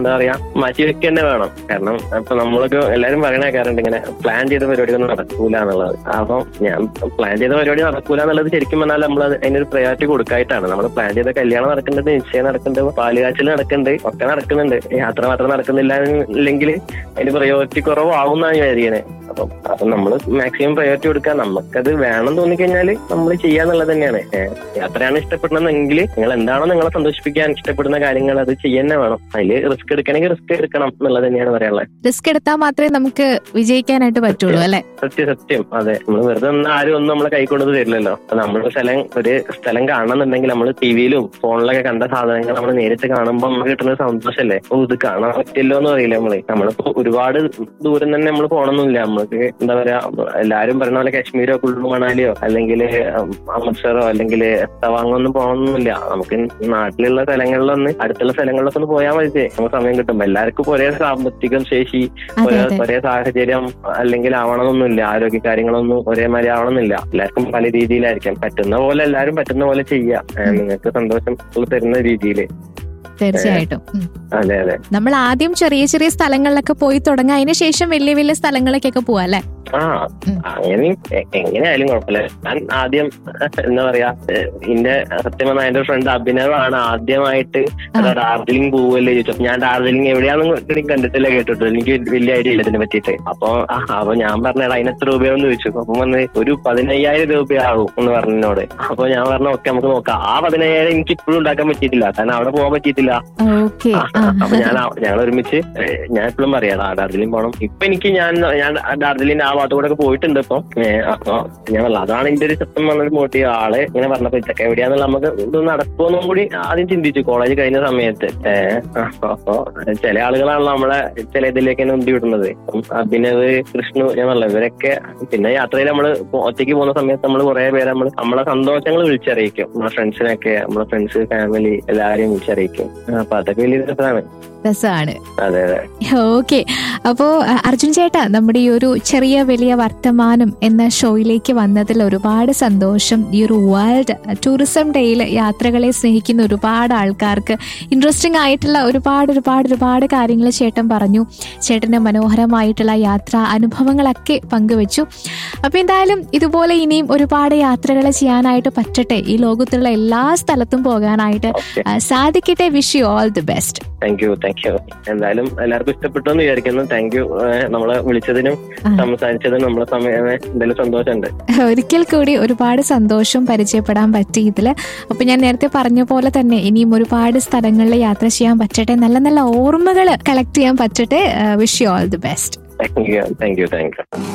എന്താ പറയാ മാറ്റി വെക്കേണ്ട വേണം കാരണം ഇപ്പൊ നമ്മളൊക്കെ എല്ലാരും പറയണ കേൾക്കാറുണ്ട് ഇങ്ങനെ പ്ലാൻ ചെയ്ത പരിപാടിയൊന്നും നടക്കൂല എന്നുള്ളത് അപ്പം ഞാൻ പ്ലാൻ ചെയ്ത പരിപാടി നടക്കൂല എന്നുള്ളത് ശരിക്കും പറഞ്ഞാൽ നമ്മൾ അതിനൊരു പ്രയോറിറ്റി കൊടുക്കായിട്ടാണ് നമ്മൾ പ്ലാൻ ചെയ്ത കല്യാണം നടക്കുന്നുണ്ട് നിശ്ചയം നടക്കുന്നുണ്ട് പാലുകാച്ചൽ നടക്കുന്നുണ്ട് ഒക്കെ നടക്കുന്നുണ്ട് യാത്ര മാത്രം നടക്കുന്നില്ല ഇല്ലെങ്കിൽ അതിന് പ്രയോറിറ്റി കുറവാകും എന്നാണ് വിചാരിക്കണേ അപ്പം അപ്പം നമ്മൾ മാക്സിമം പ്രയോറിറ്റി കൊടുക്കുക നമുക്കത് വേണം തോന്നിക്കഴിഞ്ഞാൽ നമ്മൾ ചെയ്യാന്നുള്ളത് തന്നെയാണ് ഏഹ് യാത്രയാണ് ഇഷ്ടപ്പെടുന്നതെങ്കിൽ നിങ്ങൾ എന്താണോ നിങ്ങളെ സന്തോഷിപ്പിക്കാൻ ഇഷ്ടപ്പെടുന്ന കാര്യങ്ങൾ അത് ചെയ്യുന്നേ വേണം അതിൽ റിസ്ക് എടുക്കണമെങ്കിൽ റിസ്ക് എടുക്കണം എന്നുള്ളത് തന്നെയാണ് പറയാനുള്ളത് റിസ്ക് എടുത്താൽ മാത്രമേ നമുക്ക് വിജയിക്കാനായിട്ട് പറ്റുള്ളൂ അല്ലെ സത്യം സത്യം അതെ നമ്മൾ വെറുതെ ഒന്നും ആരും ഒന്നും നമ്മളെ കൈ കൊണ്ടത് തരില്ലല്ലോ അപ്പൊ നമ്മളൊരു സ്ഥലം ഒരു സ്ഥലം കാണണമെന്നുണ്ടെങ്കിൽ നമ്മൾ ടിവിയിലും ഫോണിലൊക്കെ കണ്ട സാധനങ്ങൾ നമ്മൾ നേരിട്ട് കാണുമ്പോൾ നമുക്ക് കിട്ടുന്ന സന്തോഷമല്ലേ ഓ ഇത് കാണാൻ പറ്റില്ലോ എന്ന് പറയില്ല നമ്മള് നമ്മളിപ്പോ ഒരുപാട് ദൂരം തന്നെ നമ്മൾ പോകണമെന്നില്ല നമ്മൾക്ക് എന്താ പറയാ എല്ലാരും പറഞ്ഞ പോലെ കാശ്മീരോ കുള്ളു മണാലിയോ അല്ലെങ്കിൽ അമൃത്സറോ അല്ലെങ്കിൽ തവാങ്ങോ ഒന്നും പോകണമെന്നില്ല നമുക്ക് നാട്ടിലുള്ള സ്ഥലങ്ങളിലൊന്ന് അടുത്തുള്ള സ്ഥലങ്ങളിലൊക്കെ ഒന്ന് പോയാൽ മതി നമുക്ക് സമയം കിട്ടും എല്ലാവർക്കും ഒരേ സാമ്പത്തിക ശേഷി അതെ ഒരേ അതെ ഒരേ സാഹചര്യം അല്ലെങ്കിൽ ആവണമെന്നൊന്നുമില്ല ആരോഗ്യ കാര്യങ്ങളൊന്നും ഒരേമാതിരി ആവണമെന്നില്ല എല്ലാവർക്കും പല രീതിയിലായിരിക്കാം പറ്റുന്ന പോലെ എല്ലാവരും പറ്റുന്ന പോലെ ചെയ്യാം ഏഹ് നിങ്ങൾക്ക് സന്തോഷം തരുന്ന രീതിയിൽ തീർച്ചയായിട്ടും ഉം. അതെ അതെ നമ്മൾ ആദ്യം ചെറിയ ചെറിയ സ്ഥലങ്ങളിലൊക്കെ പോയി തുടങ്ങുക അതിന് ശേഷം വലിയ വലിയ സ്ഥലങ്ങളിലേക്കൊക്കെ പോവാ അല്ലെ ആ ഉം. അങ്ങനെ എ- എങ്ങനെയായാലും കുഴപ്പമില്ല ഞാൻ ആദ്യം എന്താ പറയാ ഏഹ് ഇന്റെ സത്യം പറഞ്ഞാൽ എന്റെ ഫ്രണ്ട് അഭിനവാണ് ആദ്യമായിട്ട് ആ. ഡാർജിലിംഗ് പോവല്ലേ ചോദിച്ചു അപ്പൊ ഞാൻ ഡാർജിലിംഗ് എവിടെയാണെന്ന് എനിക്ക് കണ്ടിട്ടില്ല കേട്ടിട്ടു എനിക്ക് വലിയ ഐഡിയ ഇല്ല ഇതിനെ പറ്റിയിട്ട് അപ്പൊ ആ, അപ്പൊ ഞാൻ പറഞ്ഞടാ അതിന് എത്ര രൂപയാണെന്ന് ചോദിച്ചു അപ്പൊ വന്ന് ഒരു പതിനയ്യായിരം രൂപയാവും എന്ന് പറഞ്ഞു എന്നോട് അപ്പൊ ഞാൻ പറഞ്ഞു ഓക്കെ നമുക്ക് നോക്കാം ആ പതിനയ്യായിരം എനിക്ക് ഇപ്പോഴും ഉണ്ടാക്കാൻ പറ്റിയിട്ടില്ല കാരണം അവിടെ പോകാൻ പറ്റിയിട്ടില്ല ഓക്കെ ആ, ആ, അപ്പൊ ഞാൻ ആ- ഞങ്ങൾ ഒരുമിച്ച് ഏ, ഞാൻ എപ്പോഴും പറയാടാ ഡാർജിലിംഗ് പോകണം ഇപ്പൊ എനിക്ക് ഞാൻ ഞാൻ ഡാർജിലിംഗ് ആ ഭാഗത്തു കൂടെ ഒക്കെ പോയിട്ടുണ്ട് ഇപ്പൊ ഏ, അപ്പൊ ഞാൻ പറഞ്ഞു അതാണ് എന്റെ ഒരു സത്യം പറഞ്ഞൊരു മോട്ടീവ് ആള് ഇങ്ങനെ പറഞ്ഞപ്പോ ഇതൊക്കെ എവിടെയാന്നുള്ള നമുക്ക് ഇത് നടക്കുമെന്നും കൂടി ആദ്യം ചിന്തിച്ചു കോളേജ് കഴിഞ്ഞ സമയത്ത് ഏഹ് അപ്പൊ അപ്പൊ ചില ആളുകളാണല്ലോ നമ്മളെ ചില ഇതിലേക്ക് തന്നെ ഉന്തി വിടുന്നത് ഇപ്പം അഭിനവ് കൃഷ്ണു ഞാൻ പറഞ്ഞില്ല ഇവരൊക്കെ പിന്നെ യാത്രയിൽ നമ്മള് ഒറ്റയ്ക്ക് പോകുന്ന സമയത്ത് നമ്മൾ കുറെ പേരെ നമ്മൾ നമ്മളെ സന്തോഷങ്ങൾ വിളിച്ചറിയിക്കും നമ്മളെ ഫ്രണ്ട്സിനൊക്കെ നമ്മളെ ഫ്രണ്ട്സ് ഫാമിലി എല്ലാവരെയും വിളിച്ചറിയിക്കും അപ്പൊ അതൊക്കെ വലിയ രസമാണ് രസമാണ് അതെ അതെ ഓക്കെ അപ്പോ അ, അർജുൻ ചേട്ടാ നമ്മുടെ ഈ ഒരു ചെറിയ വലിയ വർത്തമാനം എന്ന ഷോയിലേക്ക് വന്നതിൽ ഒരുപാട് സന്തോഷം ഈ ഒരു വേൾഡ് ടൂറിസം ഡേയിൽ യാത്രകളെ സ്നേഹിക്കുന്ന ഒരുപാട് ആൾക്കാർക്ക് ഇൻട്രസ്റ്റിംഗ് ആയിട്ടുള്ള ഒരുപാട് ഒരുപാട് ഒരുപാട് കാര്യങ്ങൾ ചേട്ടൻ പറഞ്ഞു ചേട്ടന്റെ മനോഹരമായിട്ടുള്ള യാത്രാ അനുഭവങ്ങളൊക്കെ പങ്കുവെച്ചു അപ്പൊ എന്തായാലും ഇതുപോലെ ഇനിയും ഒരുപാട് യാത്രകൾ ചെയ്യാനായിട്ട് പറ്റട്ടെ ഈ ലോകത്തുള്ള എല്ലാ സ്ഥലത്തും പോകാനായിട്ട് ഓക്കെ ആ, സാധിക്കട്ടെ wish you all the best thank you thank you എന്തായാലും എല്ലാവർക്കും ഇഷ്ടപ്പെട്ടു എന്ന് വിചാരിക്കുന്നു താങ്ക് യു നമ്മളെ വിളിച്ചതിനും ആ. സംസാരിച്ചതിനും നമ്മളെ സമയം എന്തായാലും സന്തോഷമുണ്ട് ഒരിക്കൽ കൂടി ഒരുപാട് സന്തോഷം പരിചയപ്പെടാൻ പറ്റി ഇതില് അപ്പൊ ഞാൻ നേരത്തെ പറഞ്ഞ പോലെ തന്നെ ഇനിയും ഒരുപാട് സ്ഥലങ്ങളിൽ യാത്ര ചെയ്യാൻ പറ്റട്ടെ നല്ല നല്ല ഓർമ്മകൾ കളക്ട് ചെയ്യാൻ പറ്റട്ടെ wish you all the best thank you thank you thank U